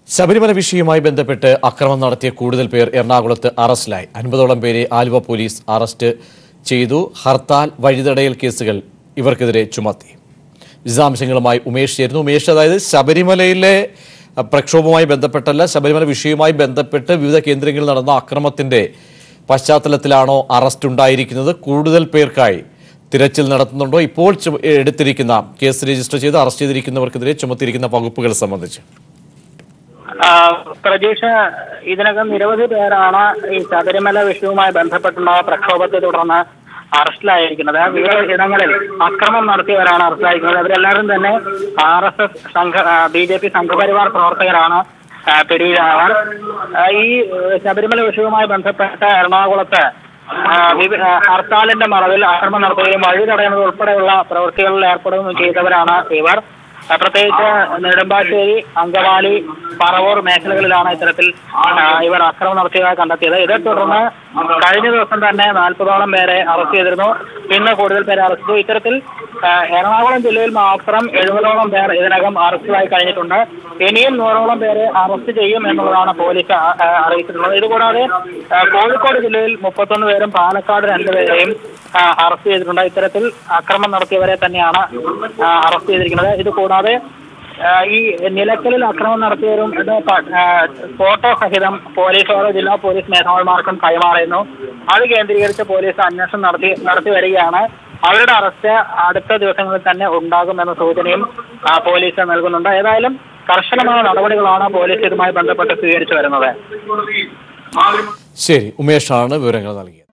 ശബരിമല വിഷയവുമായി ബന്ധപ്പെട്ട് അക്രമം നടത്തിയ കൂടുതൽ പേർ എറണാകുളത്ത് അറസ്റ്റിലായി അൻപതോളം പേരെ ആലുവ പോലീസ് അറസ്റ്റ് ചെയ്തു ഹർത്താൽ വഴിതടയൽ കേസുകൾ ഇവർക്കെതിരെ ചുമത്തി വിശദാംശങ്ങളുമായി ഉമേഷ് ചേരുന്നു ഉമേഷ് അതായത് ശബരിമലയിലെ അഹ്, പ്രക്ഷോഭവുമായി ബന്ധപ്പെട്ടല്ല ശബരിമല വിഷയവുമായി ബന്ധപ്പെട്ട് വിവിധ കേന്ദ്രങ്ങളിൽ നടന്ന അക്രമത്തിന്റെ പശ്ചാത്തലത്തിലാണോ അറസ്റ്റ് ഉണ്ടായിരിക്കുന്നത് കൂടുതൽ പേർക്കായി തിരച്ചിൽ നടത്തുന്നുണ്ടോ ഇപ്പോൾ ചുമ- എടുത്തിരിക്കുന്ന കേസ് രജിസ്റ്റർ ചെയ്ത് അറസ്റ്റ് ചെയ്തിരിക്കുന്നവർക്കെതിരെ ചുമത്തിയിരിക്കുന്ന വകുപ്പുകൾ സംബന്ധിച്ച് ആ, പ്രതീക്ഷ ഇതിനകം നിരവധി പേരാണ് ഈ ശബരിമല വിഷയവുമായി ബന്ധപ്പെട്ടുള്ള പ്രക്ഷോഭത്തെ തുടർന്ന് അറസ്റ്റിലായിരിക്കുന്നത് വിവിധ ഇടങ്ങളിൽ അക്രമം നടത്തിയവരാണ് അറസ്റ്റിലായിരിക്കുന്നത് അവരെല്ലാവരും തന്നെ R S S Sangh B J P Sangh Parivar പ്രവർത്തകരാണ് ആ, പിടിയിലായവർ ആ, ഈ ഏഹ്, ശബരിമല വിഷയവുമായി ബന്ധപ്പെട്ട് എറണാകുളത്ത് ആ, വിവി- ആ, ഹർത്താലിന്റെ മറവിൽ ആക്രമണം നടത്തുകയും വഴി തടയുന്നത് ഉൾപ്പെടെയുള്ള പ്രവൃത്തികളിൽ ഏർപ്പെടുകയും ചെയ്തവരാണ് ഇവർ ആ, പ്രത്യേകിച്ച് നെടുമ്പാശ്ശേരി അങ്കമാലി പറവൂർ മേഖലകളിലാണ് ഇത്തരത്തിൽ ആ, ഇവർ അക്രമം നടത്തിയതായി കണ്ടെത്തിയത് ഇതേ തുടർന്ന് കഴിഞ്ഞ ദിവസം തന്നെ നാൽപ്പതോളം പേരെ അറസ്റ്റ് ചെയ്തിരുന്നു ഇന്ന് കൂടുതൽ പേരെ അറസ്റ്റ് ചെയ്തു ഇത്തരത്തിൽ ആ, എറണാകുളം ജില്ലയിൽ മാത്രം എഴുപതോളം പേർ ഇതിനകം അറസ്റ്റിലായി കഴിഞ്ഞിട്ടുണ്ട് ഇനിയും നൂറോളം പേരെ അറസ്റ്റ് ചെയ്യും എന്നുള്ളതാണ് പോലീസ് ആ, ആ, അറിയിച്ചിട്ടുള്ളത് ഇതുകൂടാതെ ആ, കോഴിക്കോട് ജില്ലയിൽ മുപ്പത്തൊന്ന് പേരും പാലക്കാട് രണ്ടുപേരെയും ആ, അറസ്റ്റ് ചെയ്തിട്ടുണ്ട് ഇത്തരത്തിൽ അക്രമം നടത്തിയവരെ തന്നെയാണ് ആ, അറസ്റ്റ് ചെയ്തിരിക്കുന്നത് ഇത് കൂടാതെ ആ, ഈ നിലയ്ക്കലിൽ അക്രമം നടത്തിയവരും ഇത് പ- ആ, ഫോട്ടോ സഹിതം പോലീസോട് ജില്ലാ പോലീസ് മേധാവിമാർക്കും കൈമാറുന്നു അത് കേന്ദ്രീകരിച്ച് പോലീസ് അന്വേഷണം നടത്തി നടത്തി വരികയാണ് അവരുടെ അറസ്റ്റ് അടുത്ത ദിവസങ്ങളിൽ തന്നെ ഉണ്ടാകുമെന്ന സൂചനയും ആ, പോലീസ് നൽകുന്നുണ്ട് ഏതായാലും കർശനമായ നടപടികളാണ് പോലീസ് ഇതുമായി ബന്ധപ്പെട്ട് സ്വീകരിച്ചു വരുന്നത് ശരി ഉമേഷാണ് വിവരങ്ങൾ നൽകിയത്